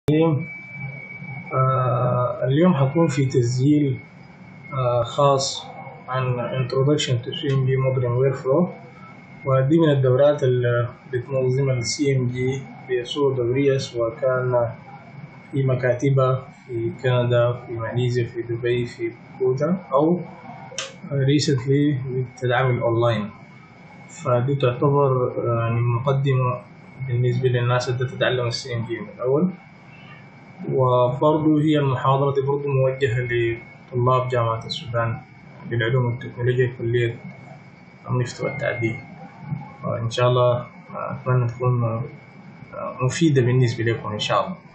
الرحيم آه اليوم حكون في تسجيل آه خاص عن Introduction to CMG Modeling Workflow ودي من الدورات اللي بتنظمها ال CMG بصورة دورية سواء كان في مكاتبها في كندا في ماليزيا في دبي في بوتا أو recently بتدعم الأونلاين فدي تعتبر يعني مقدمة بالنسبة للناس اللي تتعلم السي ام جي من الأول وبرضه هي المحاضرة دي برضه موجهة لطلاب جامعة السودان للعلوم والتكنولوجيا كلية النفط والتعدين وإن شاء الله أتمنى تكون مفيدة بالنسبة لكم إن شاء الله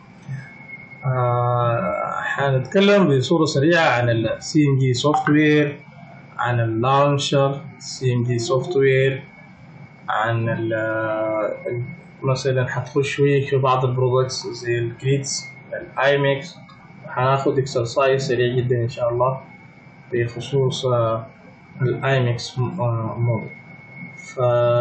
آه حنتكلم بصورة سريعة عن ال CMG سوفت وير عن اللانشر CMG سوفت وير عن ال مثلا حتخش شوية في بعض البرودكتس زي الجريدز الايمكس هناخد اكسرسايز سريع جدا ان شاء الله بخصوص الايمكس موديل ف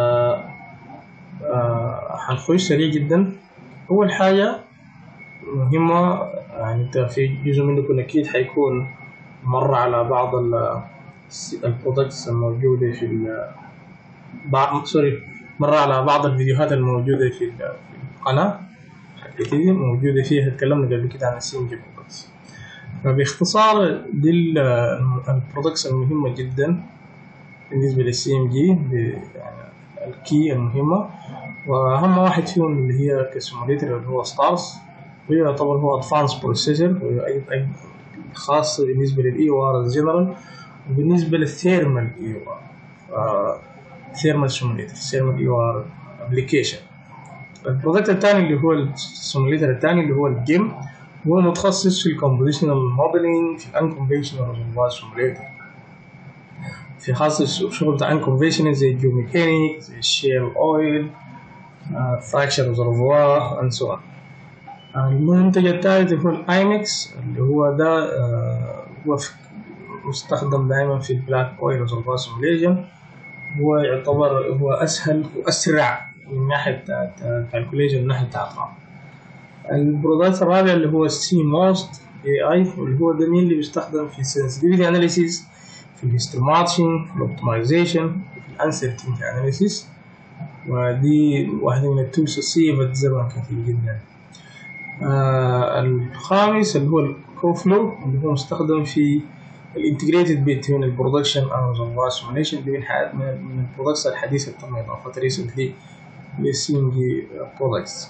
هنخش سريع جدا اول حاجة مهمة يعني انت في جزء منكم اكيد حيكون مر على بعض البرودكتس الموجودة في ال بعض سوري مر على بعض الفيديوهات الموجودة في القناة حقتي موجودة فيها تكلمنا قبل كده عن السي ام جي برودكتس فباختصار دي البرودكتس المهمة جدا بالنسبة للسي ام جي يعني الكي المهمة وأهم واحد فيهم اللي هي كسيموليتر اللي هو ستارز وهي يعتبر هو ادفانس بروسيسور وهي خاص بالنسبة للاي او ار الجنرال وبالنسبة للثيرمال اي او ار ثيرمال سيموليتر ثيرمال اي او ار ابلكيشن البرودكت الثاني اللي هو السيموليتر الثاني اللي هو الجيم هو متخصص في الكومبوزيشنال موديلنج في الانكونفشنال ريزرفوار سيموليتر في خاص الشغل بتاع انكونفشنال زي الجيوميكانيك زي الشيل اويل فراكشر ريزرفوار اند سو المنتج الثالث هو الايمكس اللي هو ده هو مستخدم دائما في البلاك اويل ريزرفوار سيموليشن هو يعتبر هو اسهل واسرع من ناحيه كالكوليشن من ناحيه الارقام البرودكت الرابع اللي هو السي موست اي اي واللي هو ده مين اللي بيستخدم في sensitivity اناليسيس في الهيستوري ماتشنج في الاوبتمايزيشن في الانسرتينتي اناليسيس ودي واحده من التولز السيفت زمن كثير جدا آه الخامس اللي هو الكوفلو اللي هو مستخدم في الانتجريتد بيت من البرودكشن او ريزرفوار سيموليشن دي من من البرودكتس الحديثه اللي تم اضافتها ريسنتلي للسي ام جي برودكتس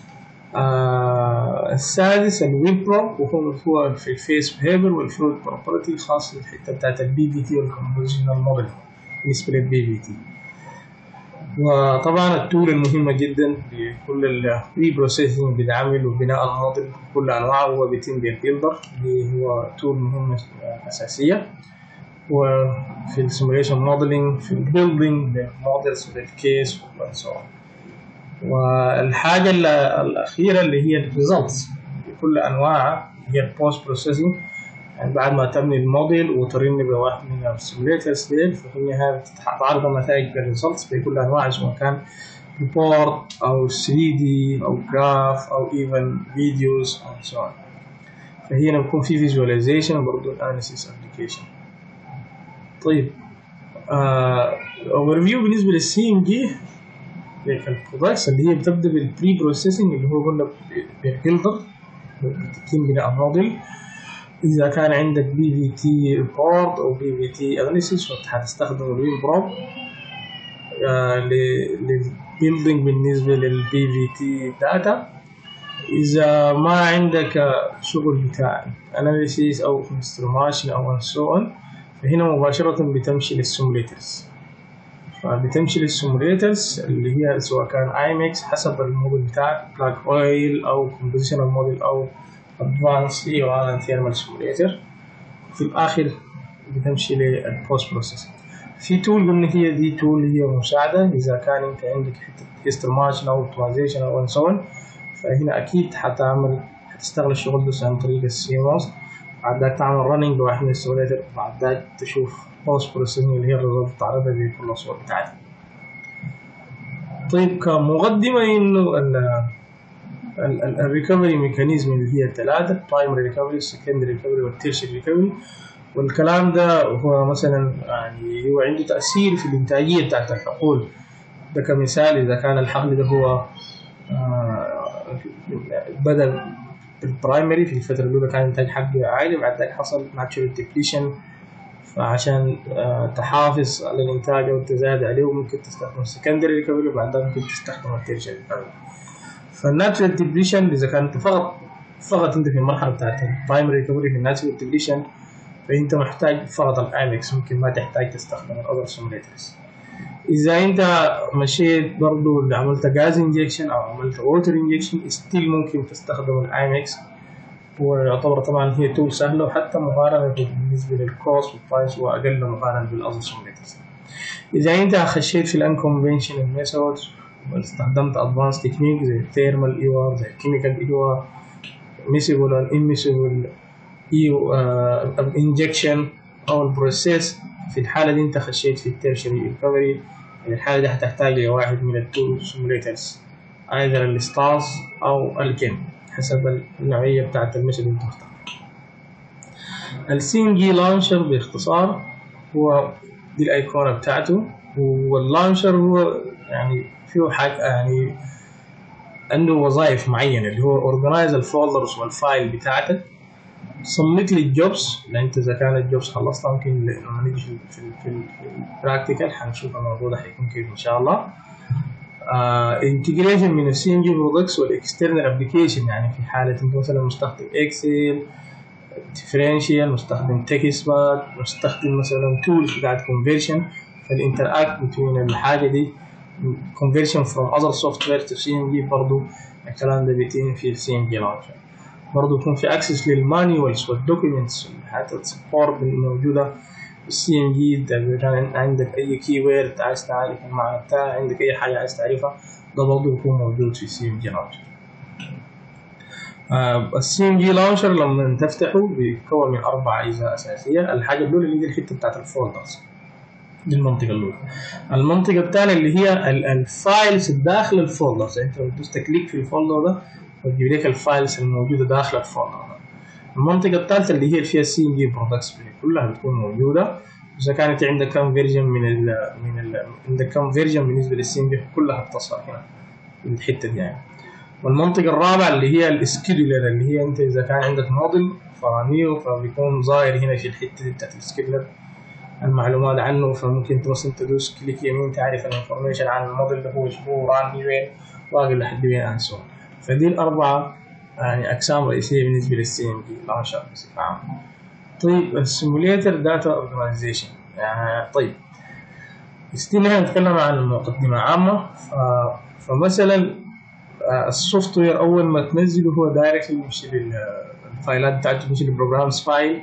السادس الويب برو وهو هو في الفيس بيهيفير والفلويد بروبرتي خاص بالحته بتاعت البي بي تي والكومبوزيشنال موديل بالنسبه للبي بي تي وطبعا التول المهمه جدا لكل البري بروسيسنج بيتعمل وبناء الموديل بكل انواعه هو بيتم بالبيلدر اللي هو تول مهمه اساسيه وفي السيموليشن موديلنج في البيلدينج للموديلز للكيس وسو والحاجه الاخيره اللي هي الريزلتس بكل انواعها هي البوست بروسيسنج يعني بعد ما تبني الموديل وترن بواحد من السيموليترز ديل ففي النهاية تعرض النتائج بالريزلتس بكل أنواع سواء كان ريبورت أو 3 دي أو جراف أو even فيديوز أو so on فهنا بيكون في فيجواليزيشن برضه الاناليسيس ابلكيشن طيب اوفر فيو بالنسبه للسي ام جي البرودكتس اللي هي بتبدا بالبري بروسيسنج اللي هو قلنا بالبيلدر بتتم بناء الموديل اذا كان عندك بي في تي ريبورت او بي في تي اناليسيس فهتستخدم الويب برو للبيلدينج بالنسبه للبي في تي داتا اذا ما عندك شغل بتاع اناليسيس او انستروماشن او سو اون فهنا مباشره بتمشي للسيموليترز فبتمشي للسيموليترز اللي هي سواء كان ايمكس حسب الموديل بتاعك بلاك اويل او كومبوزيشنال موديل او ادفانس اي او ثيرمال سيموليتر في الاخر بتمشي للبوست بروسيسنج في تول قلنا هي دي تول هي مساعدة إذا كان أنت عندك حتة هيستر مارشن أو اوبتمايزيشن أو سون فهنا أكيد حتعمل حتشتغل الشغل ده عن طريق السيموس بعد ذاك تعمل رننج بواحد من السيموليتر بعد ذاك تشوف بوست بروسيسنج اللي هي الريزلت تعرضها بكل الصور بتاعتها طيب كمقدمة إنه الريكفري ميكانيزم اللي هي الثلاثه برايمري ريكفري سكندري ريكفري والتيرشري ريكفري والكلام ده هو مثلا يعني هو عنده تاثير في الانتاجيه بتاعت الحقول ده كمثال اذا كان الحقل ده هو آه بدا البرايمري في الفتره الاولى كان انتاج حقل عالي بعد ذلك حصل ناتشورال ديبليشن فعشان آه تحافظ على الانتاج او تزايد عليه ممكن تستخدم السكندري ريكفري وبعد ذلك ممكن تستخدم التيرشري ريكفري فالناتشورال ديبليشن اذا كانت فقط فقط انت في المرحله بتاعت البرايمري ريكفري في الناتشورال ديبليشن فانت محتاج فقط الايمكس ممكن ما تحتاج تستخدم الاذر سيموليترز اذا انت مشيت برضو عملت غاز انجكشن او عملت ووتر انجكشن ستيل ممكن تستخدم الايمكس ويعتبر طبعا هي تول سهله وحتى مقارنه بالنسبه للكوست والبرايس هو اقل مقارنه بالاذر سيموليترز اذا انت خشيت في الانكونفنشنال ميثودز واستخدمت ادفانس تكنيك زي الثيرمال ايوار زي الكيميكال ايوار ميسيبل او انميسيبل ايو انجكشن او البروسيس في الحاله دي انت خشيت في التيرشري ريكفري الحاله دي هتحتاج لواحد من التو سيموليترز ايذر الستارز او الكين حسب النوعيه بتاعت الميثود اللي انت مختار السين جي لانشر باختصار هو دي الايقونه بتاعته واللانشر هو يعني فيه حاجه يعني عنده وظائف معينه اللي هو اورجنايز الفولدرز والفايل بتاعتك صمت لي الجوبس لان انت اذا كان الجوبس خلصتها ممكن لما نيجي في في في, في البراكتيكال حنشوف الموضوع ده حيكون كيف ان شاء الله انتجريشن من السي ام جي برودكتس والاكسترنال ابلكيشن يعني في حاله انت مثلا مستخدم اكسل ديفرنشيال مستخدم تكست باد مستخدم مثلا تول بتاعت كونفرشن فالانتر اكت بين الحاجه دي conversion from other software to CMD برضو الكلام ده بيتم في ال CMD launcher برضو يكون في اكسس للمانيوالز والدوكيومنتس حتى السبورت الموجوده في السي ام جي اذا كان عندك اي كي وورد عايز تعرف المعنى بتاعها عندك اي حاجه عايز تعرفها ده برضو بيكون موجود في السي ام جي لانشر السي ام جي لانشر لما تفتحه بيتكون من اربع اجزاء اساسيه الحاجه الاولى اللي هي الحته بتاعت الفولدرز دي المنطقة الأولى المنطقة الثانية اللي هي الفايلز داخل الفولدرز انت بتدوس تكليك في الفولدر ده وتجيب لك الفايلز الموجودة داخل الفولدر ده المنطقة الثالثة اللي هي فيها سي ام جي برودكتس كلها بتكون موجودة إذا كانت عندك كم فيرجن من ال من ال عندك كم فيرجن بالنسبة للسي ام جي كلها بتصل هنا في الحتة دي يعني والمنطقة الرابعة اللي هي السكيدولر اللي هي انت إذا كان عندك موديل فرانيو فبيكون ظاهر هنا في الحتة دي بتاعت السكيدولر المعلومات عنه فممكن مثلا تدوس كليك يمين تعرف الانفورميشن عن الموديل ده هو هو ران وين واقل لحد وين and so فدي الأربعة يعني أقسام رئيسية بالنسبة للسي ام بي لانشر بصفة عامة. طيب السيموليتر داتا اورجنايزيشن يعني طيب استنى نتكلم عن مقدمة عامة ف... فمثلا السوفت وير أول ما تنزله هو دايركت يمشي للفايلات بتاعته يمشي للبروجرامز فايل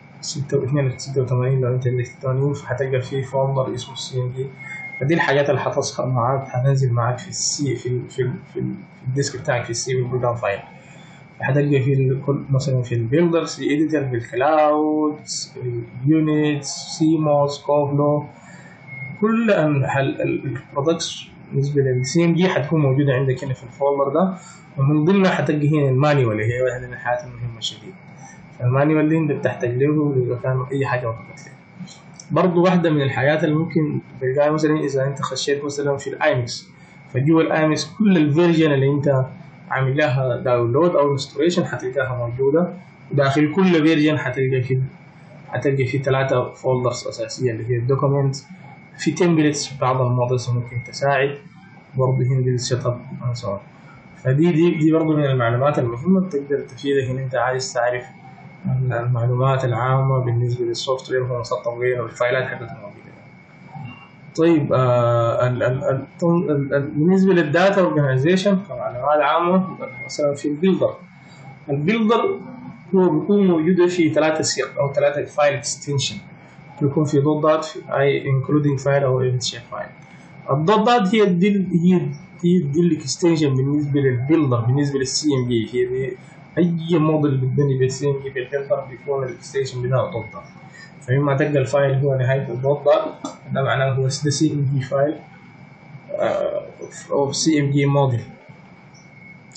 86 لو انت الكترونيين فهتلقى فيه فولدر اسمه السي ام دي فدي الحاجات اللي هتظهر معاك هتنزل معاك في السي في ال في ال في, ال في الديسك بتاعك في السي والبروجرام فايل هتلقى في كل مثلا في البيلدر سي اديتور في الكلاود اليونتس سيموس كوفلو كل البرودكتس بالنسبه للسي ام دي هتكون موجوده عندك هنا في الفولدر ده ومن ضمنها هتلقى هنا المانيوال اللي هي واحده من الحاجات المهمه شديد المانيوال دي انت بتحتاج له اذا كان اي حاجه وقفت لك برضه واحده من الحاجات اللي ممكن تلقاها مثلا اذا انت خشيت مثلا في الايمكس فجوا الايمكس كل الفيرجن اللي انت عامل لها داونلود او انستوريشن هتلقاها موجوده داخل كل فيرجن هتلقى في هتلقى في ثلاثه فولدرز اساسيه اللي هي الدوكيومنت في تمبلتس بعض المودلز ممكن تساعد برضه هنا دي السيت اب فدي دي دي برضه من المعلومات المهمه تقدر تفيدك ان انت عايز تعرف المعلومات العامة بالنسبة للسوفت وير ومنصات التطوير والفايلات حقتها موجودة طيب آه ال ال ال ال ال بالنسبة للداتا اورجنايزيشن كمعلومات عامة مثلا في البيلدر البيلدر هو بيكون موجودة في ثلاثة سيق أو ثلاثة فايل اكستنشن بيكون في دوت دات أي including فايل أو ايفنت شير فايل الدوت دات هي دي هي دي دي الاكستنشن بالنسبة للبيلدر بالنسبة للسي ام بي هي دي اي موديل بتبني بالسي ام بي بالفلتر بيكون الاكستنشن بتاعه دوت دات فلما تلقى الفايل هو نهاية الدوت دات ده معناه هو ده سي ام بي فايل او سي ام بي موديل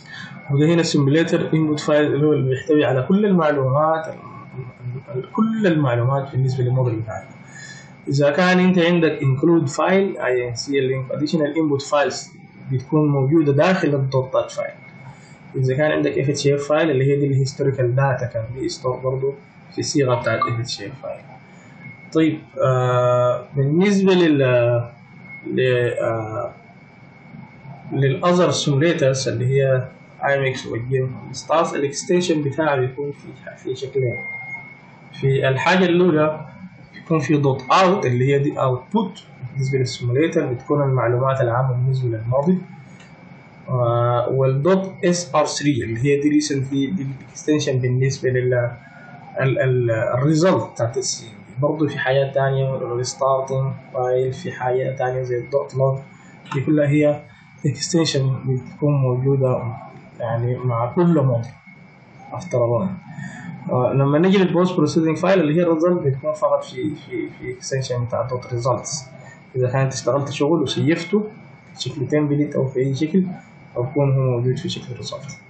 وده هنا سيمبليتر انبوت فايل اللي هو اللي بيحتوي على كل المعلومات كل المعلومات بالنسبه للموديل بتاعك اذا كان انت عندك include فايل اي ان سي لينك additional input files بتكون موجوده داخل الدوت فايل اذا كان عندك اف اتش اف فايل اللي هي دي الهيستوريكال داتا كان بي ستور برضه في الصيغه بتاعت اف اتش اف فايل طيب آه بالنسبه لل ل آه للاذر سيموليترز اللي هي ايمكس والجيم ستارز الاكستنشن بتاعه بيكون في في شكلين في الحاجه الاولى بيكون في دوت اوت اللي هي دي اوتبوت بالنسبه للسيموليتر بتكون المعلومات العامه بالنسبه للماضي آه والدوت اس ار 3 اللي هي دي ريسنتلي دي الاكستنشن بالنسبه لل الريزلت بتاعت السي برضه في حاجات تانية ريستارتنج فايل في حاجات تانية زي الدوت لوج دي كلها هي اكستنشن بتكون موجودة يعني مع كل موديل افترضنا آه لما نيجي للبوست بروسيسنج فايل اللي هي الريزلت بتكون فقط في في في اكستنشن بتاع دوت ريزلتس اذا كانت اشتغلت شغل وسيفته شكل تمبلت او في اي شكل او يكون هو موجود في شكل ريزلت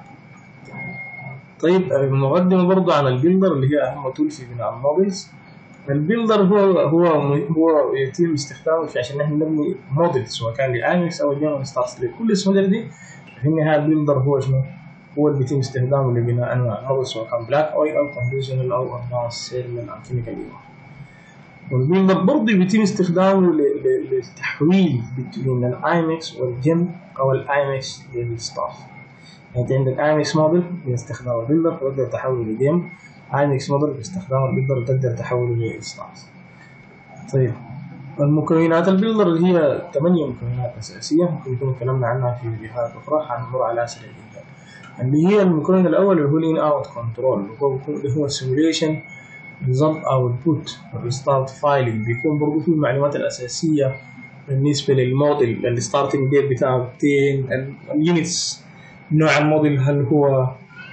طيب المقدمة برضه عن البيلدر اللي هي أهم تول في بناء الموديلز البيلدر هو هو هو يتم استخدامه في عشان نحن نبني موديل سواء كان لايمكس او جيم ستارز لكل الموديل دي في النهايه البيلدر هو شنو؟ هو اللي بيتم استخدامه لبناء انواع موديل سواء كان بلاك اويل او كونفشنال او ادفانس سيرمال او كيميكال والبيلدر برضه بيتم استخدامه للتحويل بين الايمكس والجيم او الايمكس للستارز يعني انت عندك ايمكس موديل باستخدام البيلدر تقدر تحوله لجيم ايمكس موديل باستخدام البيلدر تقدر تحوله لستارز طيب المكونات البيلدر اللي هي ثمانية مكونات أساسية ممكن يكون تكلمنا عنها في فيديوهات أخرى هنمر على سريع جدا اللي هي المكون الأول اللي هو الإن أوت كنترول اللي هو اللي هو سيموليشن ريزلت أوتبوت ريستارت فايلنج بيكون برضه فيه المعلومات الأساسية بالنسبة للموديل الستارتنج ديت بتاعه 10 اليونتس نوع الموديل هل هو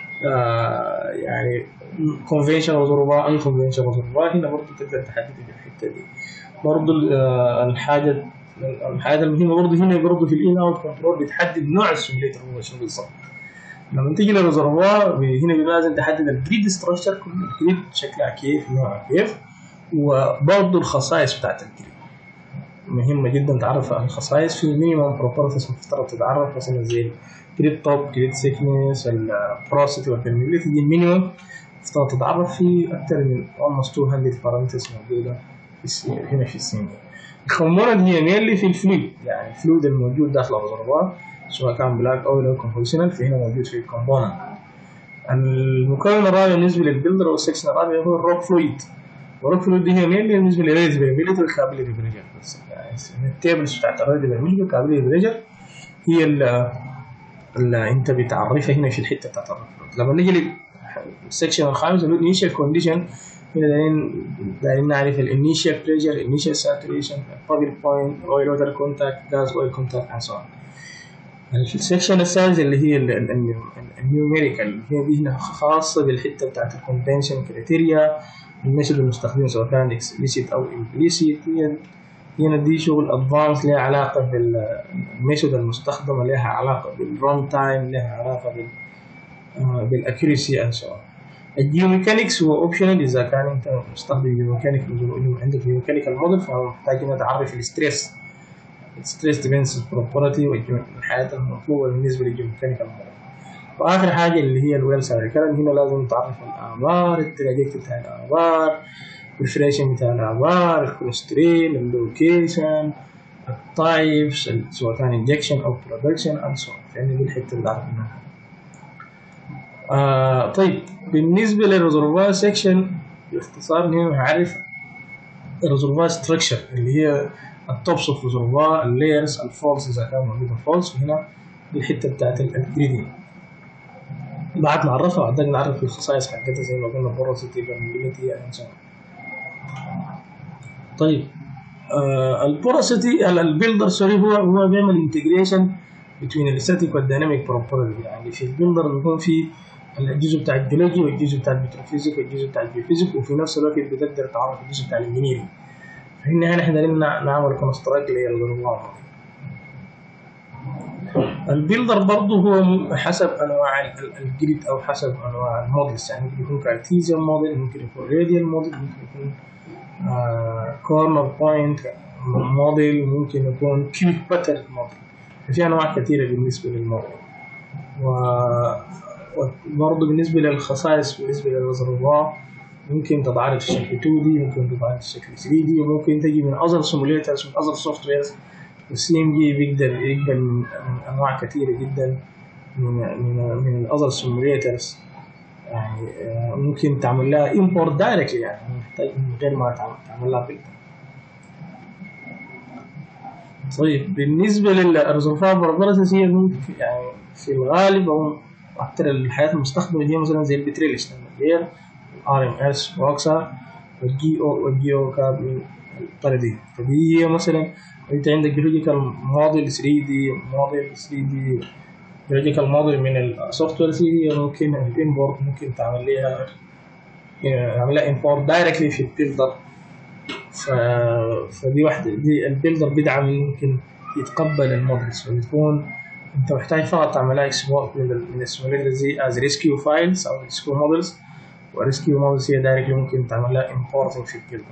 آه يعني كونفنشنال ضربة ان كونفنشنال ضربة هنا برضه تقدر تحدد في الحتة دي برضه آه الحاجة الحاجة المهمة برضه هنا برضه في الان اوت كنترول بتحدد نوع السيموليتر هو شنو بالظبط لما تيجي للريزرفوار هنا لازم تحدد الجريد ستراكشر كل الجريد شكلها كيف نوعها كيف وبرضه الخصائص بتاعت الجريد مهمة جدا تعرف عن الخصائص في مينيمم بروبرتيز مفترض تتعرف مثلا زي جريد توب جريد سيكنس البروسيتي والبرميبيليتي دي المينيمم مفترض تتعرف في أكثر من almost 200 بارامترز موجودة في السي... هنا في السين الكومبوننت هي مينلي في الفلويد يعني الفلويد الموجود داخل الريزرفوار سواء كان بلاك اويل او كونفولسيونال فهنا موجود في الكومبوننت المكون الرابع بالنسبة للبيلدر أو السكشن الرابع هو الروك فلويد والروك فلويد دي هي مينلي بالنسبة للريز بريبيليتي والكابيلري بريجر بس يعني التيبلز بتاعت الريز بريبيليتي والكابيلري بريجر هي اللي انت بتعرفها هنا في الحته بتاعت الروك فلويد لما نيجي للسكشن الخامس اللي هو الانيشال كونديشن هنا دايرين دايرين نعرف الانيشال بريشر الانيشال ساتوريشن البابل بوينت اويل ووتر كونتاكت جاز اويل كونتاكت اند سو السكشن الثالث اللي هي النيوميريكال هي دي هنا خاصة بالحتة بتاعت الكونفنشن كريتيريا الميثود المستخدم سواء كان اكسبليسيت او امبليسيت هي هنا دي شغل ادفانس لها علاقة بالميثود المستخدمة لها علاقة بالرون تايم لها علاقة بال بالاكيوريسي اند سو الجيوميكانكس هو اوبشنال اذا كان انت مستخدم جيوميكانيك عندك جيوميكانيكال موديل فمحتاج انك تعرف الستريس الستريس ديبنس بروبرتي والحياة المطلوبة بالنسبة للجيوميكانيكال موديل واخر حاجة اللي هي الويل سايكل هنا لازم تعرف الابار التراجكت بتاع الابار الفريشن بتاع الابار الكوليسترين اللوكيشن التايبس سواء كان انجكشن او برودكشن اند سو يعني دي الحته اللي اعرف منها آه طيب بالنسبه للريزرفوار سيكشن باختصار هنا هعرف الريزرفوار ستراكشر اللي هي التوبس اوف ريزرفوار اللايرز الفولز اذا كان موجوده فولز وهنا الحته بتاعت الجريدنج بعد ما عرفها بعد نعرف الخصائص حقتها زي ما قلنا بورosity permeability and so طيب آه البورosity البيلدر سوري هو هو بيعمل انتجريشن بين الستاتيك والديناميك بروبرتي يعني في البيلدر بيكون في الجزء بتاع الجيولوجي والجزء بتاع البتروفيزيك والجزء بتاع الجيوفيزيك وفي نفس الوقت بتقدر تعرف الجزء بتاع الانجينيرنج فهنا احنا دايرين نعمل كونستراكت للغرفة البيلدر برضه هو م- حسب انواع ال- ال- الجريد او حسب انواع المودلز يعني ممكن يكون كارتيزيان موديل ممكن يكون راديال موديل ممكن يكون كورنر بوينت موديل ممكن يكون كيوب باتر موديل في انواع كثيره بالنسبه للموديل و وبرضه بالنسبه للخصائص بالنسبه للريزرفوار ممكن تتعرض في شكل 2 دي ممكن تتعرض في شكل 3 دي وممكن تجي من اذر سيموليترز من اذر سوفت ويرز والسي ام جي بيقدر يقبل من من انواع كثيره جدا من من من الاذر سيموليترز يعني آه، ممكن تعمل لها امبورت دايركتلي يعني محتاج من غير ما تعمل, تعمل لها بيلد طيب بالنسبه للريزرفوار بروبرتيز هي ممكن يعني في الغالب او اكثر الحاجات المستخدمه هي مثلا زي البتريل اللي هي ار ام اس واكسا والجي او والجي او كاب الطريقه دي فدي هي مثلا انت عندك جرافيكال موديل 3 دي موديل 3 دي جرافيكال موديل من السوفت وير 3 دي ممكن الامبورت ممكن تعمل لها يعمل لها امبورت دايركتلي في البيلدر ف... فدي واحدة دي البيلدر بيدعم ممكن يتقبل المودلز فبتكون انت محتاج فقط تعملها اكسبورت من ال- من السيموليتر زي از ريسكيو فايلز او ريسكيو مودلز وريسكيو مودلز هي دايركتلي ممكن تعملها امبورتنج في البيلدر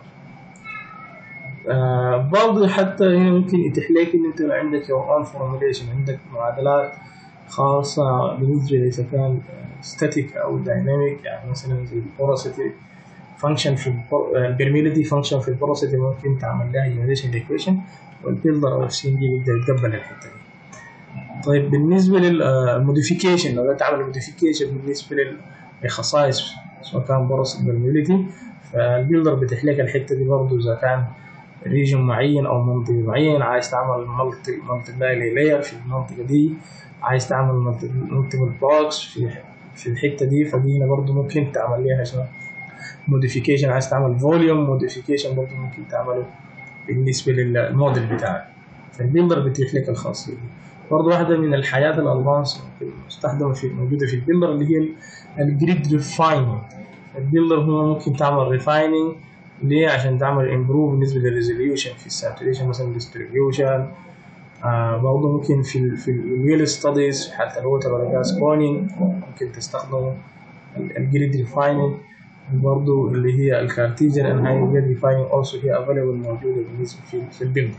آه برضه حتى هنا ممكن يتيح لك ان انت عندك your own formulation عندك معادلات خاصة بالنسبة إذا كان ستاتيك أو دايناميك يعني مثلا زي البورosity فانكشن في البرميلتي فانكشن في البورosity ممكن تعمل لها جنريشن ايكويشن والبيلدر أو السي ام دي بيقدر يتقبل الحتة دي. طيب بالنسبة للموديفيكيشن لو تعمل موديفيكيشن بالنسبة لل- للخصائص سواء كان بورosity برميلتي فالبيلدر بيتيح لك الحتة دي برضه إذا كان ريجن معين او منطقه معين عايز تعمل مالتي مالتي لاير في المنطقه دي عايز تعمل مالتيبل بوكس في في الحته دي فدي هنا برضه ممكن تعمل ليها شنو موديفيكيشن عايز تعمل فوليوم موديفيكيشن برضه ممكن تعمله بالنسبه للموديل بتاعك فالبيلدر بيتيح لك الخاصيه دي برضه واحده من الحاجات الادفانس المستخدمه في موجوده في البيلدر اللي هي الجريد ريفايننج البيلدر هو ممكن تعمل ريفايننج ليه عشان تعمل امبروف بالنسبه للريزوليوشن في الساتوريشن مثلا ديستريبيوشن آه برضه ممكن في ال في الويل ستاديز في حالة الووتر ولا جاز كونينج ممكن تستخدم الجريد ريفايننج برضه اللي هي الكارتيجن ان هاي جريد ريفايننج اولسو هي افيلبل موجوده بالنسبه في في البيلدر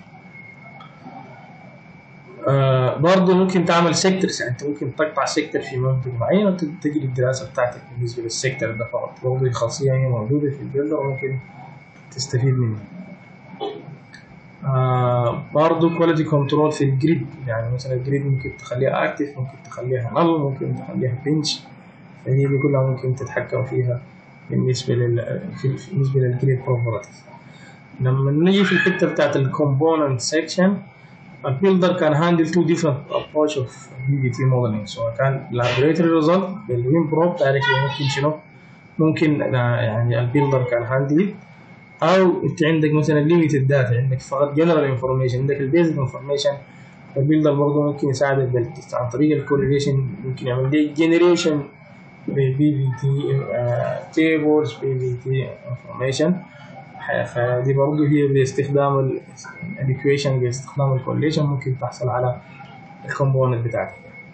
آه برضه ممكن تعمل سيكتورز يعني انت ممكن تقطع سيكتور في منطقه معينه وتجري الدراسه بتاعتك بالنسبه للسيكتور ده فقط برضه خاصيه هي موجوده في البيلدر وممكن تستفيد منها آه برضه كواليتي كنترول في الجريد يعني مثلا الجريد ممكن تخليها اكتف ممكن تخليها نل ممكن تخليها بنش فهي دي كلها ممكن تتحكم فيها بالنسبه لل في- بالنسبه للجريد بروبرتيز لما نيجي في الحته بتاعت الكومبوننت سيكشن البيلدر كان هاندل تو ديفرنت ابروش اوف بي بي تي موديلنج سواء كان لابوريتوري ريزلت بالوين بروب دايركتلي ممكن شنو ممكن آه، يعني البيلدر كان هاندل او انت عندك مثلا ليميتد داتا عندك فقط جنرال انفورميشن عندك البيزك انفورميشن البيلدر برضه ممكن يساعدك بال- عن طريق الكورليشن ممكن يعمل لك جنريشن بي في تي تيبلز بي في تي انفورميشن فدي برضه هي باستخدام الايكويشن باستخدام الكورليشن ممكن تحصل على الكومبوننت بتاعك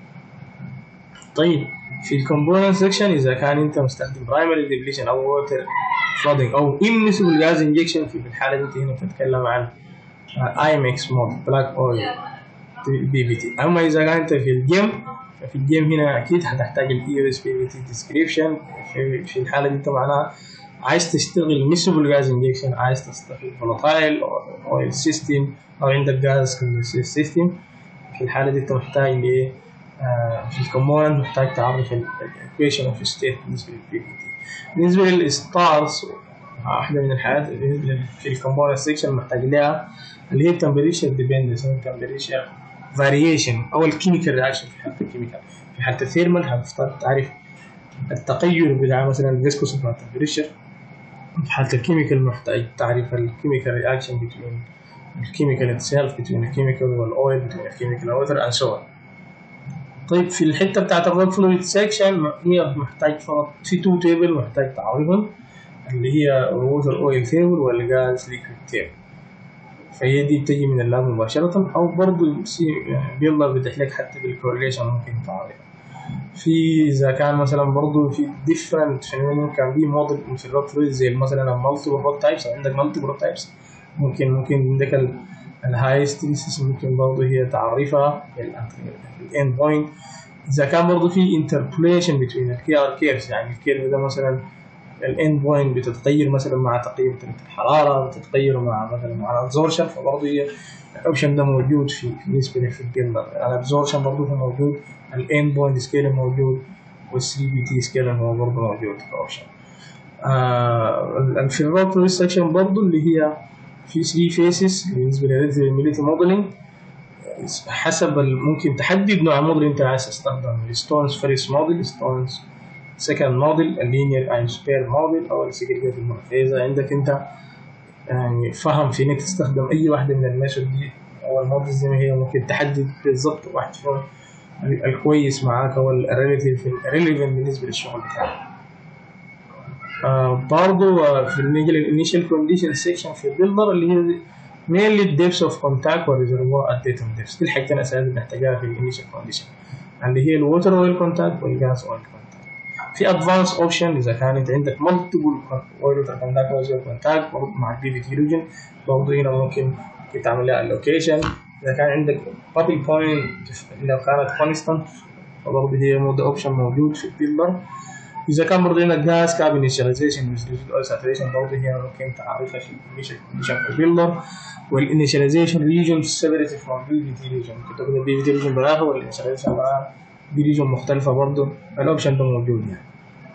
طيب في الكومبوننت سيكشن اذا كان انت مستخدم برايمري ديبليشن او ووتر فلودنج او immiscible جاز انجكشن في الحاله دي انت هنا بتتكلم عن اي ام اكس مود بلاك اويل بي بي تي اما اذا كان انت في الجيم ففي الجيم هنا اكيد هتحتاج الاي اس بي بي تي ديسكريبشن في في الحاله دي انت معناها عايز تشتغل miscible جاز انجكشن عايز تستخدم فولاتايل اويل سيستم او عندك جاز سيستم في الحاله دي انت محتاج ل آه، في الكومبوننت محتاج تعرف الايكويشن اوف ستيت بالنسبه للبي بي تي بالنسبه للستارز واحده من الحاجات اللي في الكومبوننت سيكشن محتاج لها اللي هي التمبريتشر ديبندنس او التمبريتشر فاريشن او الكيميكال رياكشن في حاله الكيميكال في حاله الثيرمال هتفترض تعرف التغير بتاع مثلا الفيسكوس بتاع التمبريتشر في حاله الكيميكال محتاج تعرف الكيميكال رياكشن بين الكيميكال اتسيلف بين الكيميكال والاويل بين الكيميكال والوتر اند سو طيب في الحته بتاعت الروك فلويد سيكشن هي محتاج فقط في تو تيبل محتاج تعرفهم اللي هي الووتر اويل تيبل والغاز ليكويد تيبل فهي دي بتجي من اللاب مباشرة أو برضه سي بيلا بيتيح لك حتى بالكورليشن ممكن تعرف في إذا كان مثلا برضه في different فينومينال كان في موديل في الروك فلويد زي مثلا multiple روك تايبس عندك multiple روك تايبس ممكن ممكن عندك الهاي ستريسيس ممكن برضه هي تعرفها الاند بوينت اذا كان برضه في انتربوليشن بين الكي ار كيرز يعني الكيرف ده مثلا الاند بوينت بتتغير مثلا مع تغير درجه الحراره بتتغير مع مثلا مع الابزورشن فبرضه هي الاوبشن ده موجود في بالنسبه لك في الجيمر الابزورشن برضه هو موجود الاند بوينت سكيل موجود وال 3 بي تي سكيل هو برضه موجود كاوبشن آه في الروك سكشن برضه اللي هي في 3 فيسز بالنسبه للميليتي موديلنج حسب ممكن تحدد نوع الموديل انت عايز تستخدم الستونز فيرست موديل ستونز سكند موديل اللينير اند سبير موديل او السيجريجيت موديل فاذا عندك انت يعني فهم في انك تستخدم اي واحده من الميثود دي او الموديل زي ما هي ممكن تحدد بالضبط واحد فيهم الكويس معاك او الريليتيف الريليفنت بالنسبه للشغل بتاعك آه برضه في نيجي للانيشال كونديشن سيكشن في البيلدر اللي هي mainly depths of contact والريزرفوار الديتم depths دي الحاجتين الاساسيه اللي بنحتاجها في الانيشال كونديشن اللي هي الووتر اويل كونتاكت والجاز اويل كونتاكت في ادفانس اوبشن اذا كان انت عندك مالتيبل اويل ووتر كونتاكت ووتر كونتاكت مع البي في تي ريجن برضه هنا ممكن تعمل لها اللوكيشن اذا كان عندك بابل بوينت لو كانت كونستانت فبرضه هي اوبشن موجود في البيلدر اذا كان برضه عندك جاز كاب انيشاليزيشن اويل ساتوريشن برضه هي ممكن تعرفها في الانيشال كونديشن في البيلدر والانيشاليزيشن ريجن سيبريتد فروم بي في تي ريجن ممكن تاخد البي في تي ريجن براها والانيشاليزيشن براها دي ريجن مختلفة برضه الاوبشن ده موجود يعني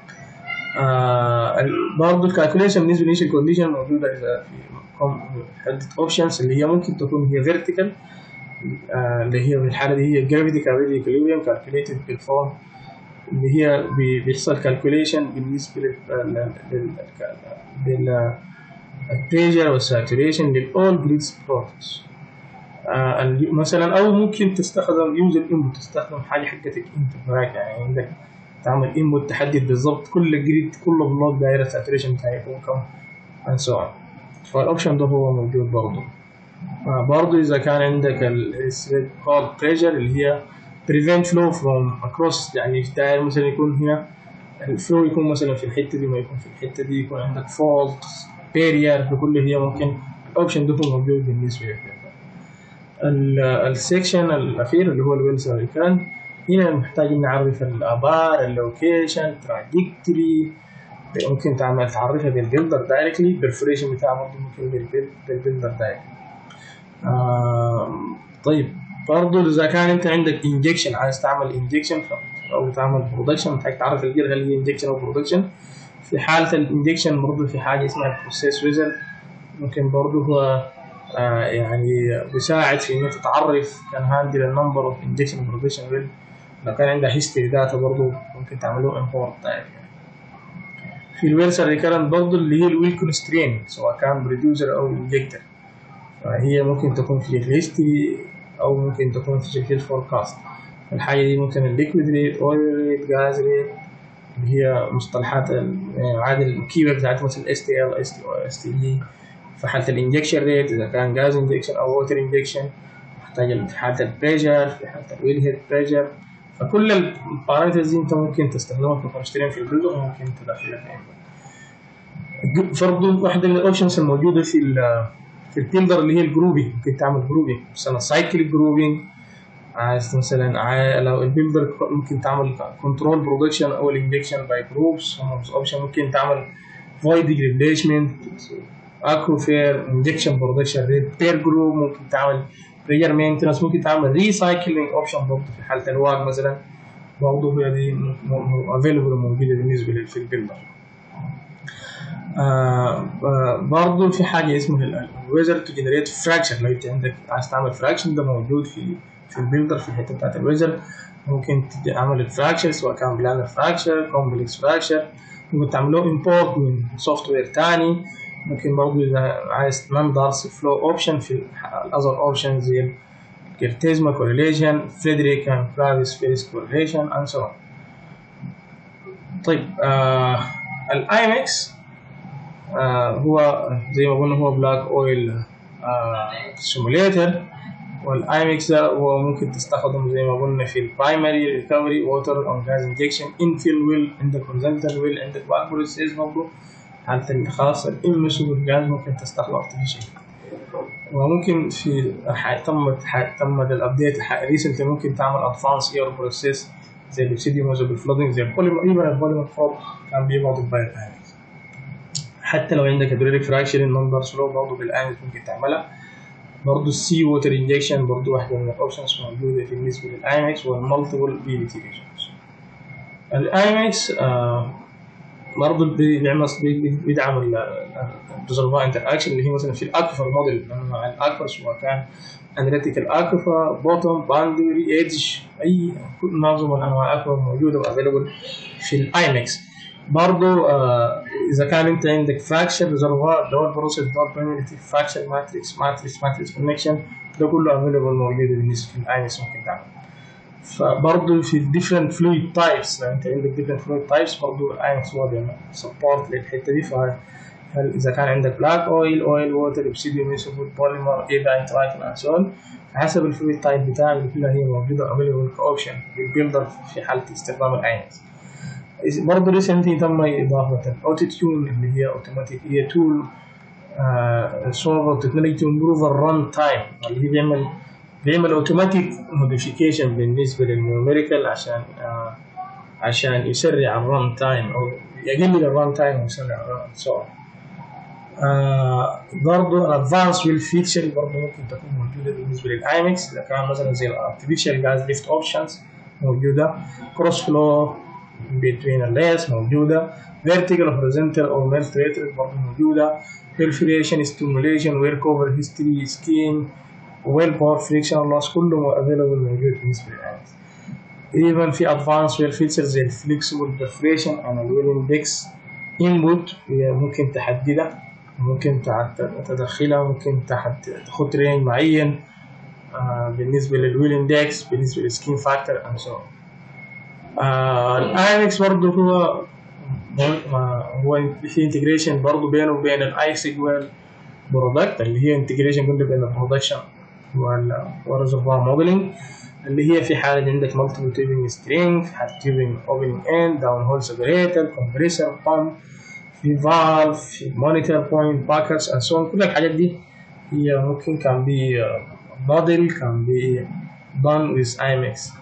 آه برضه الكالكوليشن بالنسبة للانيشال كونديشن موجودة اذا في عدة اوبشنز اللي هي ممكن تكون هي فيرتيكال آه اللي هي في الحالة دي هي جرافيتي كابيلي ايكوليبريم كالكوليتد بالفورم اللي هي بيحصل كالكوليشن بالنسبة لل لل البريشر والساتوريشن للأول جريدز برودكتس مثلا أو ممكن تستخدم يوزر انبوت تستخدم حاجة حقتك انت معاك يعني عندك تعمل انبوت تحدد بالظبط كل جريد كل بلوك دايرة الساتوريشن بتاعه يكون كم and so on فالأوبشن ده هو موجود برضه برضه إذا كان عندك ال called pressure اللي هي prevent flow from across يعني في داير مثلا يكون هنا الفلو يكون مثلا في الحتة دي ما يكون في الحتة دي يكون عندك fault بارير بكل هي ممكن الاوبشن ده هو موجود بالنسبه لك السكشن الاخير اللي هو الويلز ريكان هنا محتاج نعرف الابار اللوكيشن تراجكتوري ممكن تعمل تعرفها بالبيلدر دايركتلي بالفريشن بتاعها برضه ممكن بالبيلدر دايركتلي آه طيب برضه اذا كان انت عندك انجكشن عايز تعمل انجكشن او تعمل برودكشن محتاج تعرف الجير هل هي انجكشن او برودكشن في حالة الانجكشن برضه في حاجة اسمها البروسيس ويزر ممكن برضه هو آه يعني بيساعد في انك تعرف كان هاندل النمبر اوف انجكشن برودكشن ويل لو كان عندها هيستوري داتا برضه ممكن تعملوه امبورت يعني في الويلسر ريكرنت برضه اللي هي الويل كونسترين سواء كان بروديوسر او انجكتر فهي ممكن تكون في الهيستوري او ممكن تكون في الفوركاست الحاجة دي ممكن الليكويد ريت اويل ريت جاز ريت اللي هي مصطلحات عادي الكيورد بتاعت مثل اس تي ال اس تي او اس تي اي في حالة الانجكشن ريت اذا كان جاز انجكشن او ووتر انجكشن محتاج في حالة البريشر في حالة الويل هيد بريشر فكل البارامترز دي انت ممكن تستخدمها كونسترين في البيلدر وممكن تدخلها في برضه واحدة من الاوبشنز الموجودة في في البيلدر اللي هي الجروبي ممكن تعمل جروبي مثلا سايكل جروبينج عايز مثلا عايز لو البيلدر ممكن تعمل كنترول برودكشن او الانجكشن باي جروبس اوبشن ممكن تعمل فويد ريبليشمنت اكروفير انجكشن برودكشن ريت بير جروب ممكن تعمل بريجر مينتنس ممكن تعمل ريسايكلينج اوبشن برضه في حاله الواق مثلا برضه هي دي افيلبل موجوده بالنسبه في البيلدر آه برضه في حاجه اسمها الويزر تو جنريت فراكشن لو انت عندك عايز تعمل فراكشن ده موجود في في البيلدر في الحته بتاعت الويزر ممكن تعمل الفراكشر سواء كان بلانر فراكشر كومبلكس فراكشر ممكن تعملوه امبورت من سوفت وير تاني ممكن برضه اذا عايز نون دارسي فلو اوبشن في الاذر اوبشن زي الكيرتيزما كورليشن فريدريك اند كرافيس فيرس كورليشن اند سو طيب آه الاي ام اكس آه هو زي ما قلنا هو بلاك اويل سيموليتر والايمكس ده هو ممكن تستخدم زي ما قلنا في البرايمري ريكفري ووتر اون جاز انجكشن انفيل ويل عندك هورزنتال ويل عندك باك بروسيس برضه حالة الخاص الامسو بالجاز ممكن تستخدم ارتفيشال وممكن في تم تم الابديت ريسنتلي ممكن تعمل ادفانس اير بروسيس زي الاكسيديوم وزي بالفلودنج زي البوليمر ايفن البوليمر فوق كان بيقعد باير حتى لو عندك هيدروليك فراكشر النمبر سلو برضه بالايمكس ممكن تعملها برضه السي ووتر انجكشن برضه واحدة من الاوبشنز موجودة بالنسبة للايمكس والمالتيبل بي بي تي ريجنز الايمكس آه برضه بيعمل بيدعم الريزرفوار انتر اكشن اللي هي مثلا في الاكفر موديل مع الاكفر سواء كان اناليتيكال اكفر بوتوم باوندري ايدج اي كل معظم انواع الاكفر موجوده وافيلبل في الايمكس برضه آه اذا كان انت عندك فراكشر ريزرفوار اللي هو البروسيس دوت بريميتيف فراكشر ماتريكس ماتريكس ماتريكس كونكشن ده كله افيلبل موجود بالنسبه في الايمكس ممكن تعمل فبرضه في different fluid types لو انت عندك different fluid types برضه الايمكس هو بيعمل سبورت للحته دي فهل اذا كان عندك بلاك اويل اويل ووتر اوبسيديوم يوسفول بوليمر ايداين ترايكل اند سو حسب الفلويد تايب بتاعك دي كلها هي موجوده افيلبل كاوبشن للبيلدر في حاله استخدام الايمكس برضه ريسنتلي تم اضافه الاوتو تيون اللي هي اوتوماتيك هي تول سولفر تكنولوجي تو امبروف الرن تايم اللي هي بيعمل بيعمل اوتوماتيك موديفيكيشن بالنسبه للنيوميريكال عشان آه عشان يسرع الرن تايم او يقلل الرن تايم ويسرع الرن سو آه برضه الادفانس ويل فيتشر برضه ممكن تكون موجوده بالنسبه للايمكس اذا كان مثلا زي الارتفيشال جاز ليفت اوبشنز موجوده كروس فلو بين اللايرز موجوده vertical horizontal او melt rated برضه موجوده perforation stimulation wear cover history skin ويل باور فريكشن لوس كله افيلبل موجود بالنسبه للانس ايفن في ادفانس ويل فيتشرز زي الفليكسبل برفريشن انا الويل اندكس انبوت هي ممكن تحددها ممكن تدخلها ممكن تاخد رينج معين آه بالنسبه للويل اندكس بالنسبه للسكين فاكتور اند سو الايمكس برضه هو هو في انتجريشن برضه بينه وبين الاي سيجوال برودكت اللي هي انتجريشن قلنا بين البرودكشن والريزرفوار موديلنج اللي هي في حالة عندك multiple tubing string tubing opening end down hole separator compressor pump في valve في monitor point buckets and so on كل الحاجات دي هي ممكن كان بي model كان بي done with IMX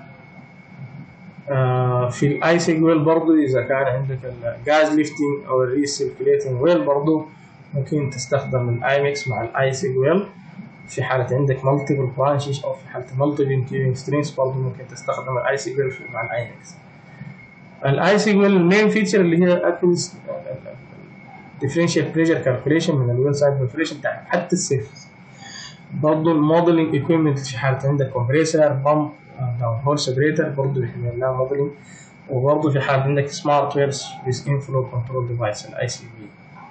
آه في الاي سيجويل برضو اذا كان عندك الجاز ليفتنج او الريسيركليتنج ويل برضو ممكن تستخدم الايمكس مع الاي سيجويل في حالة عندك مالتيبل برانشز او في حالة مالتيبل تيوبينج سترينجز برضه ممكن تستخدم الاي سيجويل مع الايمكس الاي سيجويل المين فيتشر اللي هي اكيز ديفرنشال بريشر كالكوليشن من الويل سايد بريشن بتاع حتى السيرفس برضه الموديلنج ايكويبمنت في حالة عندك كومبريسر بامب داون هول سبريتر برضه بيعمل لها موديلنج وبرضه في حالة عندك سمارت ويرز with inflow control device الاي سي في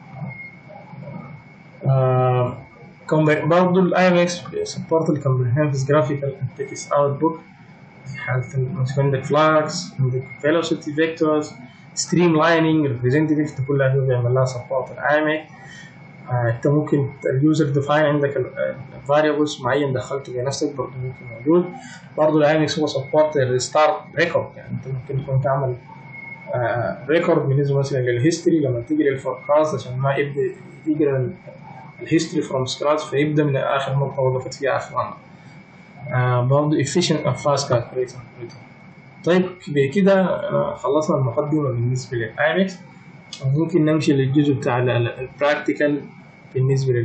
برضه الاي ام اكس سبورت الكومبريهنسيف جرافيكال تكست اوت بوك في حالة مثلا عندك فلاكس عندك فيلوسيتي فيكتورز ستريم لايننج ريبريزنتيف دي كلها هي بيعمل لها سبورت الاي ام اكس انت ممكن اليوزر ديفاين عندك الفاريبلز معين دخلته بنفسك برضه ممكن موجود برضه الاي ام اكس هو سبورت الريستارت ريكورد يعني انت ممكن تكون تعمل ريكورد بالنسبه مثلا للهيستوري لما تيجي للفوركاست عشان ما يبدا يقرا الهيستوري فروم سكراتش فيبدا من اخر نقطه وقفت فيها اخر مره آه برضه efficient and fast calculator طيب بكده خلصنا المقدمه بالنسبه للايمكس ممكن نمشي للجزء بتاع البراكتيكال بالنسبه